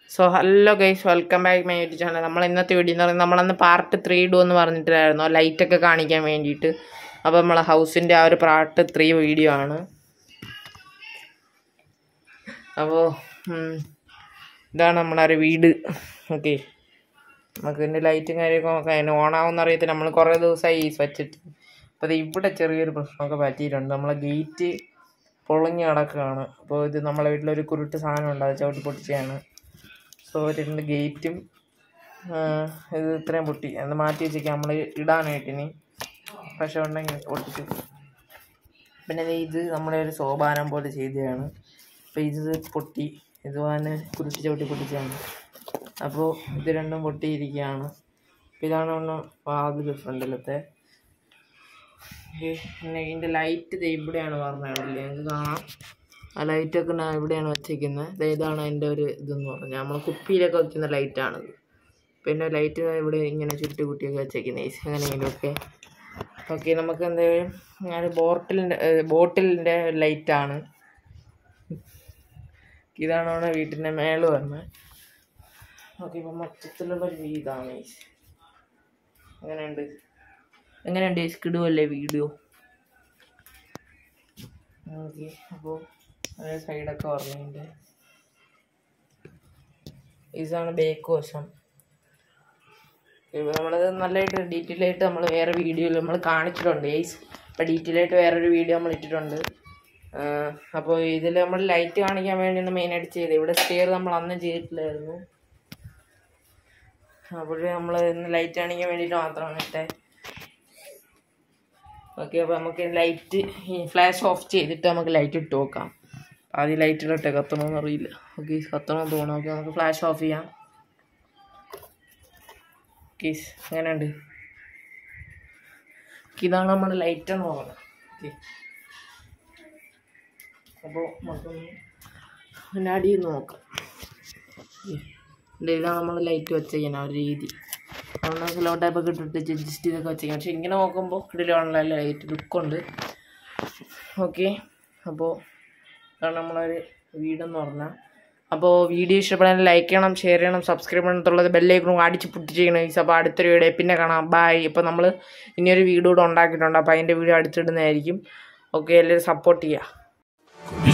so hello guys welcome back my YouTube channel നമ്മൾ ഇന്നത്തെ video എന്ന് പറയുന്നത് നമ്മളന്ന് പാർട്ട് ത്രീ ഇടുമെന്ന് പറഞ്ഞിട്ടായിരുന്നു ലൈറ്റൊക്കെ കാണിക്കാൻ വേണ്ടിയിട്ട് അപ്പോൾ നമ്മളെ ഹൗസിൻ്റെ ആ ഒരു പാർട്ട് ത്രീ വീഡിയോ ആണ് അപ്പോൾ ഇതാണ് നമ്മളെ ഒരു വീട് ഓക്കെ നമുക്ക് ഇതിൻ്റെ ലൈറ്റും കാര്യമൊക്കെ നോക്കാം അതിന് ഓണാവുമെന്ന് അറിയത്തില്ല നമ്മൾ കുറേ ദിവസമായി ഈ വച്ചിട്ട് അപ്പോൾ ഇത് ഇവിടെ ചെറിയൊരു പ്രശ്നമൊക്കെ പറ്റിയിട്ടുണ്ട് നമ്മളെ ഗേറ്റ് പൊളിഞ്ഞ് കിടക്കുകയാണ് അപ്പോൾ ഇത് നമ്മളെ വീട്ടിലൊരു കുരുട്ട് സാധനം ഉണ്ട് അത് ചവിട്ടി പൊട്ടിച്ചാണ് സോ രണ്ട് ഗേറ്റും ഇത് ഇത്രയും പൊട്ടി അത് മാറ്റി വെച്ചേക്കാം നമ്മൾ ഇടാനായിട്ട് ഇനി പക്ഷെ ഉണ്ടെങ്കിൽ പൊട്ടിച്ചു പിന്നെ ദേ ഇത് നമ്മുടെ ഒരു സോപാനം പോലെ ചെയ്തതാണ് അപ്പോൾ ഇത് പൊട്ടി ഇത് തന്നെ കുരുട്ടി ചവിട്ടി പൊട്ടിച്ചാണ് അപ്പോൾ ഇത് രണ്ടും പൊട്ടിയിരിക്കുകയാണ് അപ്പോൾ ഇതാണ് ഒന്ന് വാതിൽ ഫ്രണ്ടിലത്തെ പിന്നെ ഇതിൻ്റെ ലൈറ്റ് ദേ ഇവിടെയാണ് പറഞ്ഞത് നിങ്ങൾക്ക് കാണാം ആ ലൈറ്റൊക്കെ ഞാൻ ഇവിടെയാണ് വെച്ചേക്കുന്നത് ദേ ഇതാണ് അതിൻ്റെ ഒരു ഇതെന്ന് പറഞ്ഞാൽ നമ്മൾ കുപ്പിയിലൊക്കെ വെക്കുന്ന ലൈറ്റാണിത് പിന്നെ ലൈറ്റ് ഇവിടെ ഇങ്ങനെ ചുറ്റി കുട്ടിയൊക്കെ വെച്ചേക്കുന്നത് എങ്ങനെയെങ്കിലുമൊക്കെ ഓക്കെ നമുക്ക് എന്തായാലും ഞാൻ ബോട്ടിലിൻ്റെ ബോട്ടിലിൻ്റെ ലൈറ്റാണ് ഇതാണ് നമ്മുടെ വീട്ടിൻ്റെ മേള് വരുന്നത് ഓക്കെ ഇപ്പം മൊത്തത്തിലുള്ള ഒരു വീടാണ് എങ്ങനെയുണ്ട് എങ്ങനെയുണ്ട് കിടുവല്ലേ വീഡിയോ ഓക്കെ അപ്പോൾ അതേ സൈഡൊക്കെ പറഞ്ഞതിൻ്റെ ഇതാണ് ബേക്ക് വശം ഇപ്പോൾ നമ്മളത് നല്ലതായിട്ട് ഡീറ്റെയിൽ ആയിട്ട് നമ്മൾ വേറെ വീഡിയോയിൽ നമ്മൾ കാണിച്ചിട്ടുണ്ട് ഏയ്സ് അപ്പോൾ ഡീറ്റെയിൽ ആയിട്ട് വേറൊരു വീഡിയോ നമ്മൾ ഇട്ടിട്ടുണ്ട് അപ്പോൾ ഇതിൽ നമ്മൾ ലൈറ്റ് കാണിക്കാൻ വേണ്ടിയാണ് മെയിനായിട്ട് ചെയ്തത് ഇവിടെ സ്റ്റെയർ നമ്മൾ അന്ന് ചെയ്തിട്ടില്ലായിരുന്നു അപ്പോൾ നമ്മൾ ഇന്ന് ലൈറ്റ് കാണിക്കാൻ വേണ്ടിയിട്ട് മാത്രമാണ് ഇട്ടേ ഓക്കെ അപ്പോൾ നമുക്ക് ലൈറ്റ് ഫ്ലാഷ് ഓഫ് ചെയ്തിട്ട് നമുക്ക് ലൈറ്റ് ഇട്ട് നോക്കാം ആദ്യം ലൈറ്റ് ഇടട്ടെ കത്തണമെന്ന് അറിയില്ല ഓക്കെ കത്തണമെന്ന് തോന്നുന്നു ഓക്കെ നമുക്ക് ഫ്ലാഷ് ഓഫ് ചെയ്യാം ഓക്കെ എങ്ങനെയുണ്ട് ഇതാണ് നമ്മുടെ ലൈറ്റ് എന്ന് പറയുന്നത് ഓക്കെ അപ്പോൾ നമുക്കൊന്ന് അതിൻ്റെ അടിയിൽ നോക്കാം ഇതാണ് നമ്മൾ ലൈറ്റ് വെച്ചിരിക്കുന്ന ആ ഒരു രീതി നമ്മൾ സ്ലോ ടൈപ്പൊക്കെ ഇട്ടിട്ട് ജസ്റ്റ് ഇതൊക്കെ വെച്ചിരിക്കും പക്ഷെ ഇങ്ങനെ നോക്കുമ്പോൾ കിടിലാണല്ലോ ലൈറ്റ് ലുക്കുണ്ട് ഓക്കെ അപ്പോൾ ഇതാണ് നമ്മളൊരു വീടെന്ന് പറഞ്ഞാൽ അപ്പോൾ വീഡിയോ ഇഷ്ടപ്പെടാൻ ലൈക്ക് ചെയ്യണം ഷെയർ ചെയ്യണം സബ്സ്ക്രൈബ് ചെയ്യണത്തുള്ളത് ബെല്ലേക്കും അടിച്ച് പൊട്ടി ചെയ്യണം അപ്പോൾ അടുത്തൊരു വീഡിയോ പിന്നെ കാണാം ബായ് ഇപ്പോൾ നമ്മൾ ഇനിയൊരു വീഡിയോ കൂടെ ഉണ്ടാക്കിയിട്ടുണ്ട് അപ്പോൾ അതിൻ്റെ വീഡിയോ അടുത്തിടുന്നതായിരിക്കും ഓക്കെ എല്ലാവരും സപ്പോർട്ട് ചെയ്യുക